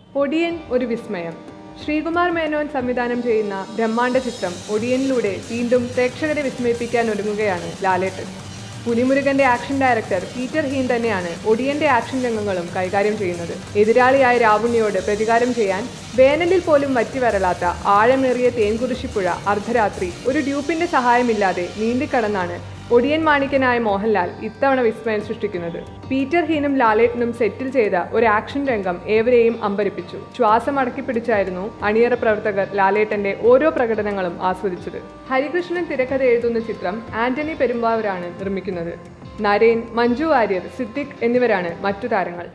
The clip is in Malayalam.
ഒടിയൻ ഒരു വിസ്മയം ശ്രീകുമാർ മേനോൻ സംവിധാനം ചെയ്യുന്ന ബ്രഹ്മാണ്ഡ ചിത്രം ഒടിയനിലൂടെ വീണ്ടും പ്രേക്ഷകരെ വിസ്മയിപ്പിക്കാൻ ഒരുങ്ങുകയാണ് ലാലേട്ടൻ പുലിമുരുകന്റെ ആക്ഷൻ ഡയറക്ടർ പീറ്റർ ഹീൻ തന്നെയാണ് ഒടിയന്റെ ആക്ഷൻ രംഗങ്ങളും കൈകാര്യം ചെയ്യുന്നത് എതിരാളിയായ രാവുണ്ണിയോട് പ്രതികാരം ചെയ്യാൻ വേനലിൽ പോലും വറ്റിവരലാത്ത ആഴമേറിയ തേൻകുറിശിപ്പുഴ അർദ്ധരാത്രി ഒരു ഡ്യൂപ്പിന്റെ സഹായമില്ലാതെ നീന്തിക്കടന്നാണ് ഒടിയൻ മാണിക്കനായ മോഹൻലാൽ ഇത്തവണ വിസ്മയം സൃഷ്ടിക്കുന്നത് പീറ്റർ ഹീനും ലാലേട്ടനും സെറ്റിൽ ചെയ്ത ഒരു ആക്ഷൻ രംഗം ഏവരെയും അമ്പരിപ്പിച്ചു ശ്വാസം അടക്കി പിടിച്ചായിരുന്നു അണിയറ പ്രവർത്തകർ ലാലേട്ടന്റെ ഓരോ പ്രകടനങ്ങളും ആസ്വദിച്ചത് ഹരികൃഷ്ണൻ തിരക്കഥ എഴുതുന്ന ചിത്രം ആന്റണി പെരുമ്പാവൂരാണ് നിർമ്മിക്കുന്നത് നരേൻ മഞ്ജു വാര്യർ സിദ്ദിഖ് എന്നിവരാണ് മറ്റു താരങ്ങൾ